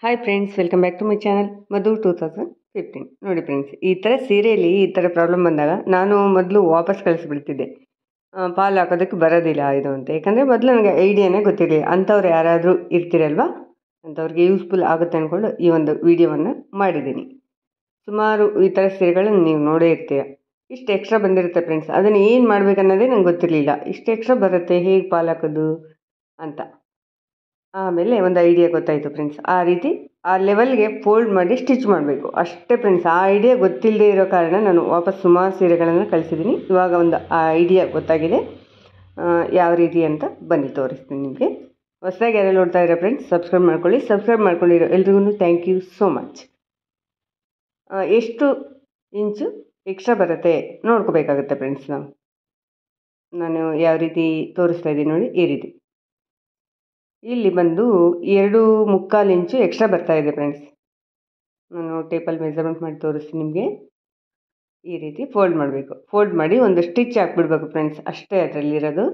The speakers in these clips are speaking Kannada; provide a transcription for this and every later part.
hi friends welcome back to my channel Madhu two thousand fifteen ನೋಡಿ ಫ್ರೆಂಡ್ಸ್ ಈ ಥರ ಸೀರೆಯಲ್ಲಿ ಈ ಥರ ಪ್ರಾಬ್ಲಮ್ ಬಂದಾಗ ನಾನು ಮೊದಲು ವಾಪಸ್ ಕಳಿಸ್ಬಿಡ್ತಿದ್ದೆ ಆ, ಪಾಲು ಹಾಕೋದಕ್ಕೆ ಬರೋದಿಲ್ಲ ಇದು ಅಂತ ಯಾಕಂದರೆ ಮೊದಲು ನನಗೆ ಐಡಿಯಾನೇ ಗೊತ್ತಿರಲಿಲ್ಲ ಅಂಥವ್ರು ಯಾರಾದರೂ ಇರ್ತೀರಲ್ವಾ ಅಂಥವ್ರಿಗೆ ಯೂಸ್ಫುಲ್ ಆಗುತ್ತೆ ಅಂದ್ಕೊಂಡು ಈ ಒಂದು ವಿಡಿಯೋವನ್ನು ಮಾಡಿದ್ದೀನಿ ಸುಮಾರು ಈ ಥರ ಸೀರೆಗಳನ್ನು ನೀವು ನೋಡೇ ಇರ್ತೀರ ಇಷ್ಟು ಎಕ್ಸ್ಟ್ರಾ ಬಂದಿರುತ್ತೆ ಫ್ರೆಂಡ್ಸ್ ಅದನ್ನು ಏನು ಮಾಡಬೇಕನ್ನೋದೇ ನಂಗೆ ಗೊತ್ತಿರಲಿಲ್ಲ ಇಷ್ಟು ಎಕ್ಸ್ಟ್ರಾ ಬರುತ್ತೆ ಹೇಗೆ ಪಾಲು ಹಾಕೋದು ಅಂತ ಆಮೇಲೆ ಒಂದು ಐಡಿಯಾ ಗೊತ್ತಾಯಿತು ಫ್ರೆಂಡ್ಸ್ ಆ ರೀತಿ ಆ ಲೆವೆಲ್ಗೆ ಫೋಲ್ಡ್ ಮಾಡಿ ಸ್ಟಿಚ್ ಮಾಡಬೇಕು ಅಷ್ಟೇ ಫ್ರೆಂಡ್ಸ್ ಆ ಐಡಿಯಾ ಗೊತ್ತಿಲ್ಲದೆ ಇರೋ ಕಾರಣ ನಾನು ವಾಪಸ್ ಸುಮಾರು ಸೀರೆಗಳನ್ನು ಕಳಿಸಿದ್ದೀನಿ ಇವಾಗ ಒಂದು ಆ ಐಡಿಯಾ ಗೊತ್ತಾಗಿದೆ ಆ, ಯಾವ ರೀತಿ ಅಂತ ಬನ್ನಿ ತೋರಿಸ್ತೀನಿ ನಿಮಗೆ ಹೊಸದಾಗಿ ಯಾರೆಲ್ಲ ನೋಡ್ತಾ ಇರೋ ಫ್ರೆಂಡ್ಸ್ ಸಬ್ಸ್ಕ್ರೈಬ್ ಮಾಡ್ಕೊಳ್ಳಿ ಸಬ್ಸ್ಕ್ರೈಬ್ ಮಾಡ್ಕೊಂಡಿರೋ ಎಲ್ರಿಗೂ ಥ್ಯಾಂಕ್ ಯು ಸೋ ಮಚ್ ಎಷ್ಟು ಇಂಚು ಎಕ್ಸ್ಟ್ರಾ ಬರುತ್ತೆ ನೋಡ್ಕೋಬೇಕಾಗುತ್ತೆ ಫ್ರೆಂಡ್ಸ್ ನಾವು ನಾನು ಯಾವ ರೀತಿ ತೋರಿಸ್ತಾ ಇದ್ದೀನಿ ನೋಡಿ ಈ ರೀತಿ ಇಲ್ಲಿ ಬಂದು ಎರಡು ಮುಕ್ಕಾಲು ಇಂಚು ಎಕ್ಸ್ಟ್ರಾ ಬರ್ತಾ ಇದೆ ಫ್ರೆಂಡ್ಸ್ ನಾನು ಟೇಪಲ್ಲಿ ಮೆಜರ್ಮೆಂಟ್ ಮಾಡಿ ತೋರಿಸ್ತೀನಿ ನಿಮಗೆ ಈ ರೀತಿ ಫೋಲ್ಡ್ ಮಾಡಬೇಕು ಫೋಲ್ಡ್ ಮಾಡಿ ಒಂದು ಸ್ಟಿಚ್ ಹಾಕ್ಬಿಡ್ಬೇಕು ಫ್ರೆಂಡ್ಸ್ ಅಷ್ಟೇ ಅದರಲ್ಲಿರೋದು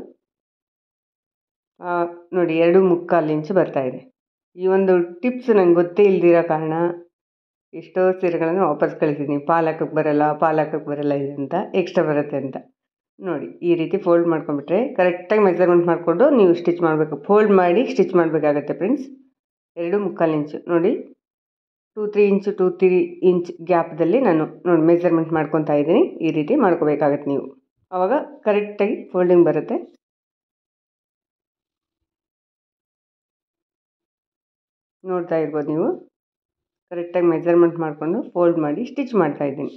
ನೋಡಿ ಎರಡು ಮುಕ್ಕಾಲು ಇಂಚು ಬರ್ತಾ ಇದೆ ಈ ಒಂದು ಟಿಪ್ಸ್ ನಂಗೆ ಗೊತ್ತೇ ಇಲ್ದಿರೋ ಕಾರಣ ಎಷ್ಟೋ ಸೀರೆಗಳನ್ನು ವಾಪಸ್ ಕಳಿಸಿದ್ದೀನಿ ಪಾಲಕಕ್ಕೆ ಬರಲ್ಲ ಪಾಲಕಕ್ಕೆ ಬರಲ್ಲ ಇದು ಅಂತ ಎಕ್ಸ್ಟ್ರಾ ಬರುತ್ತೆ ಅಂತ ನೋಡಿ ಈ ರೀತಿ ಫೋಲ್ಡ್ ಮಾಡ್ಕೊಂಡ್ಬಿಟ್ರೆ ಕರೆಕ್ಟಾಗಿ ಮೆಜರ್ಮೆಂಟ್ ಮಾಡಿಕೊಂಡು ನೀವು ಸ್ಟಿಚ್ ಮಾಡಬೇಕು ಫೋಲ್ಡ್ ಮಾಡಿ ಸ್ಟಿಚ್ ಮಾಡಬೇಕಾಗತ್ತೆ ಫ್ರೆಂಡ್ಸ್ ಎರಡು ಮುಕ್ಕಾಲು ಇಂಚು ನೋಡಿ two three inch two three inch ಗ್ಯಾಪ್ದಲ್ಲಿ ನಾನು ನೋಡಿ ಮೆಜರ್ಮೆಂಟ್ ಮಾಡ್ಕೊತಾ ಇದ್ದೀನಿ ಈ ರೀತಿ ಮಾಡ್ಕೋಬೇಕಾಗತ್ತೆ ನೀವು ಆವಾಗ ಕರೆಕ್ಟಾಗಿ ಫೋಲ್ಡಿಂಗ್ ಬರುತ್ತೆ ನೋಡ್ತಾ ಇರ್ಬೋದು ನೀವು ಕರೆಕ್ಟಾಗಿ ಮೆಜರ್ಮೆಂಟ್ ಮಾಡಿಕೊಂಡು ಫೋಲ್ಡ್ ಮಾಡಿ ಸ್ಟಿಚ್ ಮಾಡ್ತಾ ಇದ್ದೀನಿ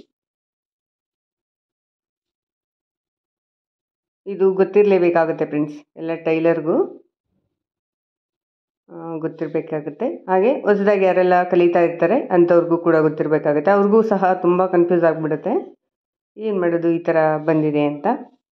ಇದು ಗೊತ್ತಿರಲೇಬೇಕಾಗುತ್ತೆ ಫ್ರೆಂಡ್ಸ್ ಎಲ್ಲ ಟೈಲರ್ಗೂ ಗೊತ್ತಿರಬೇಕಾಗುತ್ತೆ ಹಾಗೆ ಹೊಸದಾಗಿ ಯಾರೆಲ್ಲ ಕಲಿತಾ ಇರ್ತಾರೆ ಅಂಥವ್ರಿಗೂ ಕೂಡ ಗೊತ್ತಿರಬೇಕಾಗುತ್ತೆ ಅವ್ರಿಗೂ ಸಹ ತುಂಬ ಕನ್ಫ್ಯೂಸ್ ಆಗಿಬಿಡುತ್ತೆ ಏನು ಮಾಡೋದು ಈ ಥರ ಬಂದಿದೆ ಅಂತ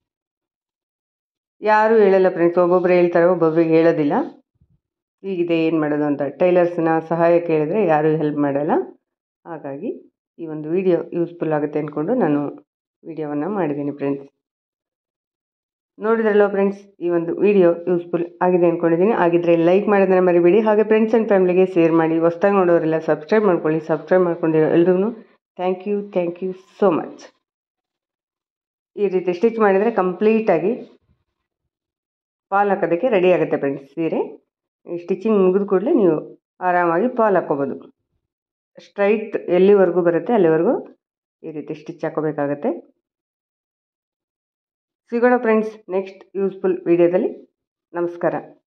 ಯಾರೂ ಹೇಳಲ್ಲ ಫ್ರೆಂಡ್ಸ್ ಒಬ್ಬೊಬ್ರು ಹೇಳ್ತಾರೆ ಒಬ್ಬೊಬ್ರಿಗೆ ಹೇಳೋದಿಲ್ಲ ಹೀಗಿದೆ ಏನು ಮಾಡೋದು ಅಂತ ಟೈಲರ್ಸ್ನ ಸಹಾಯ ಕೇಳಿದ್ರೆ ಯಾರೂ ಹೆಲ್ಪ್ ಮಾಡಲ್ಲ ಹಾಗಾಗಿ ಈ ಒಂದು ವಿಡಿಯೋ ಯೂಸ್ಫುಲ್ ಆಗುತ್ತೆ ಅಂದ್ಕೊಂಡು ನಾನು ವಿಡಿಯೋವನ್ನು ಮಾಡಿದ್ದೀನಿ ಫ್ರೆಂಡ್ಸ್ ನೋಡಿದ್ರಲ್ಲ ಫ್ರೆಂಡ್ಸ್ ಈ ಒಂದು ವಿಡಿಯೋ ಯೂಸ್ಫುಲ್ ಆಗಿದೆ ಅಂದ್ಕೊಂಡಿದ್ದೀನಿ ಆಗಿದ್ದರೆ ಲೈಕ್ ಮಾಡೋದನ್ನ ಮರಿಬೇಡಿ ಹಾಗೆ ಫ್ರೆಂಡ್ಸ್ ಆ್ಯಂಡ್ ಫ್ಯಾಮಿಲಿಗೆ ಶೇರ್ ಮಾಡಿ ಹೊಸ್ದಾಗಿ ನೋಡೋರೆಲ್ಲ ಸಬ್ಸ್ಕ್ರೈಬ್ ಮಾಡ್ಕೊಳ್ಳಿ ಸಬ್ಸ್ಕ್ರೈಬ್ ಮಾಡ್ಕೊಂಡಿರೋ ಎಲ್ರಿಗೂ thank you thank you so much ಈ ರೀತಿ ಸ್ಟಿಚ್ ಮಾಡಿದರೆ ಕಂಪ್ಲೀಟಾಗಿ ಪಾಲ್ ಹಾಕೋದಕ್ಕೆ ರೆಡಿ ಆಗುತ್ತೆ ಫ್ರೆಂಡ್ಸ್ ಸೀರೆ ಈ ಸ್ಟಿಚಿಂಗ್ ಮುಗಿದ ಕೂಡಲೇ ನೀವು ಆರಾಮಾಗಿ ಪಾಲ್ ಹಾಕ್ಕೋಬೋದು ಸ್ಟ್ರೈಟ್ ಎಲ್ಲಿವರೆಗೂ ಬರುತ್ತೆ ಅಲ್ಲಿವರೆಗೂ ಈ ರೀತಿ ಸ್ಟಿಚ್ ಹಾಕೋಬೇಕಾಗತ್ತೆ ಸಿಗೋಣ ಫ್ರೆಂಡ್ಸ್ ನೆಕ್ಸ್ಟ್ ಯೂಸ್ಫುಲ್ ವಿಡಿಯೋದಲ್ಲಿ ನಮಸ್ಕಾರ